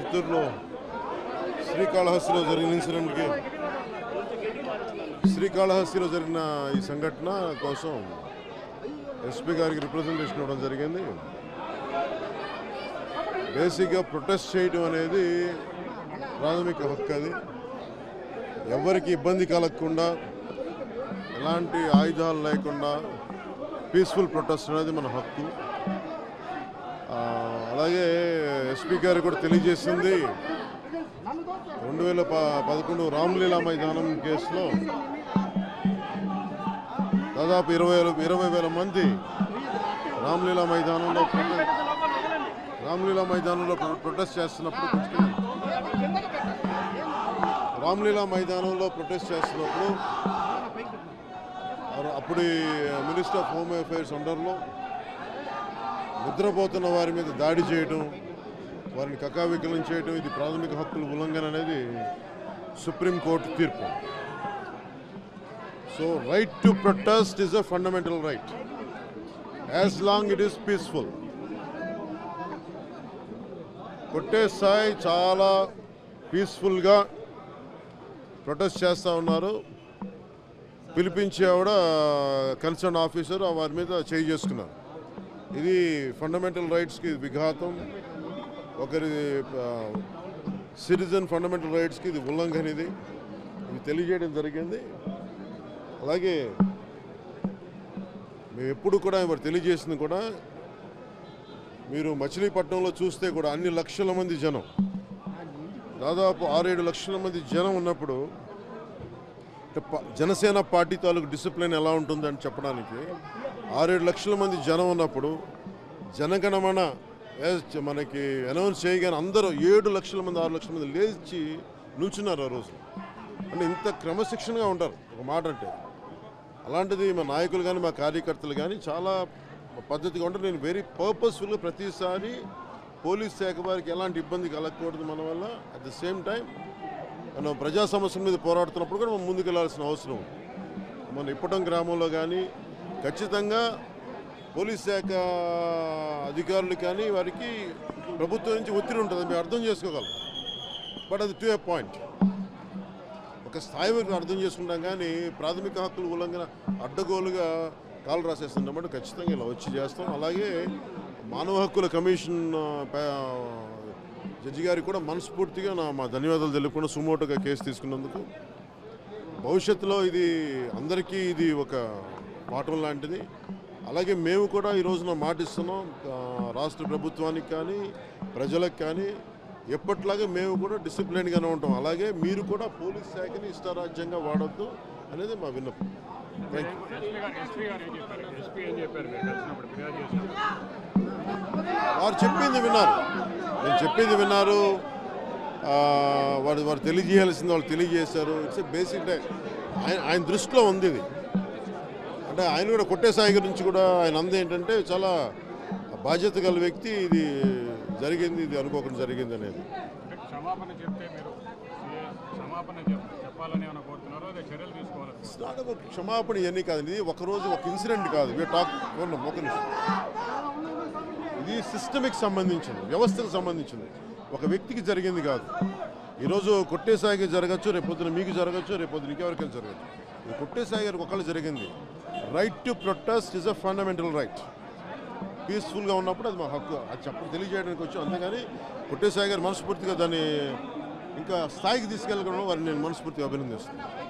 చిత్తూరులో శ్రీకాళహస్తిలో జరిగిన ఇన్సిడెంట్కి శ్రీకాళహస్తిలో జరిగిన ఈ సంఘటన కోసం ఎస్పీ గారికి రిప్రజెంటేషన్ ఇవ్వడం జరిగింది బేసిక్గా ప్రొటెస్ట్ చేయడం అనేది ప్రాథమిక హక్కు అది ఎవరికి ఇబ్బంది కలగకుండా ఎలాంటి ఆయుధాలు లేకుండా పీస్ఫుల్ ప్రొటెస్ట్ అనేది మన హక్కు ఆ, అలాగే ఎస్పీ గారు కూడా తెలియజేసింది రెండు వేల ప పదకొండు రామ్లీలా మైదానం కేసులో దాదాపు ఇరవై ఇరవై వేల మంది రామ్లీలా మైదానంలో ప్రొటె- రామ్లీలా మైదానంలో ప్రొ- ప్రొటెస్ట్ చేస్తున్నప్పుడు రామ్లీలా మైదానంలో ప్రొటెస్ట్ చేస్తున్నప్పుడు అర- అప్పుడు మినిస్టర్ ఆఫ్ హోమ్ అఫైర్స్ అండర్లో నిద్రపోతున్న వారి మీద దాడి చేయడం వారిని కకావికలం చేయడం ఇది ప్రాథమిక హక్కుల ఉల్లంఘన అనేది సుప్రీంకోర్టు తీర్పు so right to protest is a fundamental right as long it is peaceful Kotte Sai చాలా పీస్ఫుల్గా ప్రొటెస్ట్ చేస్తూ ఉన్నారు పిలిపించి ఆవిడ కన్సర్న్ ఆఫీసర్ వారి మీద చేయి చేసుకున్నారు ఇది ఫండమెంటల్ రైట్స్కి విఘాతం ఒకరి సిటిజన్ ఫండమెంటల్ రైట్స్కి ఇది ఉల్లంఘన ఇది ఇది తెలియజేయడం జరిగింది అలాగే మేము ఎప్పుడు కూడా మరి తెలియజేసింది కూడా మీరు మచిలీపట్నంలో చూస్తే కూడా అన్ని లక్షల మంది జనం దాదాపు ఆరేడు లక్షల మంది జనం ఉన్నప్పుడు అంటే ప- జనసేన పార్టీ తాలూకు డిసిప్లిన్ ఎలా ఉంటుందని చెప్పడానికి ఆరేడు లక్షల మంది జనం ఉన్నప్పుడు జనగణమన ఏ- చ- మనకి అనౌన్స్ చేయగానే అందరూ ఏడు లక్షల మంది ఆరు లక్షల మంది లేచి నిల్చున్నారు ఆ రోజు అంటే ఇంత క్రమశిక్షణగా ఉంటారు ఒక మాట అంటే అలాంటిది మా నాయకులు కానీ మా కార్యకర్తలు కానీ చాలా పద్ధతిగా ఉంటారు నేను వెరీ పర్పస్ఫుల్గా ప్రతిసారి పోలీస్ శాఖ వారికి ఎలాంటి ఇబ్బంది కలగకూడదు మన వల్ల అట్ ద సేమ్ టైం మనం ప్రజా సమస్యల మీద పోరాడుతున్నప్పుడు కూడా మనం ముందుకు వెళ్ళాల్సిన అవసరం ఉంది. మన ఇప్పటం గ్రామంలో కానీ ఖచ్చితంగా పోలీస్ శాఖ అధికారులు కానీ వారికి ప్రభుత్వం నుంచి ఒత్తిడి ఉంటుంది మేము అర్థం చేసుకోగలం బట్ అది టు ఏ పాయింట్ ఒక స్థాయి వరకు అర్థం చేసుకుంటాం కానీ ప్రాథమిక హక్కుల ఉల్లంఘన అడ్డగోలుగా కాలు రాసేస్తుంటామంటే ఖచ్చితంగా ఇలా వచ్చి చేస్తాం అలాగే మానవ హక్కుల కమిషన్ ఆ, ప- జడ్జి గారికి కూడా మనస్ఫూర్తిగా నా మా ధన్యవాదాలు తెలుపుకుండా సుమోటోగా కేసు తీసుకున్నందుకు భవిష్యత్తులో ఇది అందరికీ ఇది ఒక పాఠం లాంటిది అలాగే మేము కూడా ఈ రోజున మాటిస్తున్నాం ఆ, రాష్ట్ర ప్రభుత్వానికి కానీ ప్రజలకు కానీ ఎప్పట్లాగే మేము కూడా డిసిప్లిన్గానే ఉంటాం అలాగే మీరు కూడా పోలీస్ శాఖని ఇష్టారాజ్యంగా వాడొద్దు అనేది మా విన్నపం థ్యాంక్ యూ ఎస్పీ గారు ఎస్పీ గారు ఏం చెప్పారు ఎస్పీ ఏం చెప్పారు మీరు కలిసినప్పుడు ఫిర్యాదు చేసినప్పుడు వారు చెప్పింది విన్నారు నేను చెప్పింది విన్నారు ఆ, వారు వారు తెలియజేయాల్సింది వాళ్ళు తెలియజేశారు ఇట్స్ బేసిక్ ఆయన ఆయన దృష్టిలో ఉంది ఇది అంటే ఆయన కూడా కొట్టేసాయి గురించి కూడా ఆయన అంది ఏంటంటే చాలా బాధ్యత గల వ్యక్తి ఇది జరిగింది ఇది అనుకోకుండా జరిగింది అనేది అంటే క్షమాపణ చెప్తే మీరు ఏ క్షమాపణ చెప్ చెప్పాలని ఏమైనా కోరుతున్నారో అదే చర్యలు తీసుకోవాలి It's not about క్షమాపణ ఇవన్నీ కాదు ఇది ఒక రోజు ఒక ఇన్సిడెంట్ కాదు వీ టాక్ ఒక నిమిషం ఇది సిస్టమిక్ సంబంధించింది వ్యవస్థకు సంబంధించింది ఒక వ్యక్తికి జరిగింది కాదు ఈరోజు కొట్టేసాయికి జరగచ్చు రేపు పొద్దున మీకు జరగచ్చు రేపు పొద్దున ఇంకెవరికైనా జరగచ్చు ఇది కొట్టేసాయి గారికి ఒకళ్ళు జరిగింది right to protest is a fundamental right పీస్ఫుల్గా ఉన్నప్పుడు అది మా హక్కు అది చెప్ప తెలియజేయడానికి వచ్చి అంతేగాని కొట్టేసాయి గారు మనస్ఫూర్తిగా దాన్ని ఇంకా స్థాయికి తీసుకెళ్ళడం వారిని నేను మనస్ఫూర్తిగా అభినందిస్తున్నాను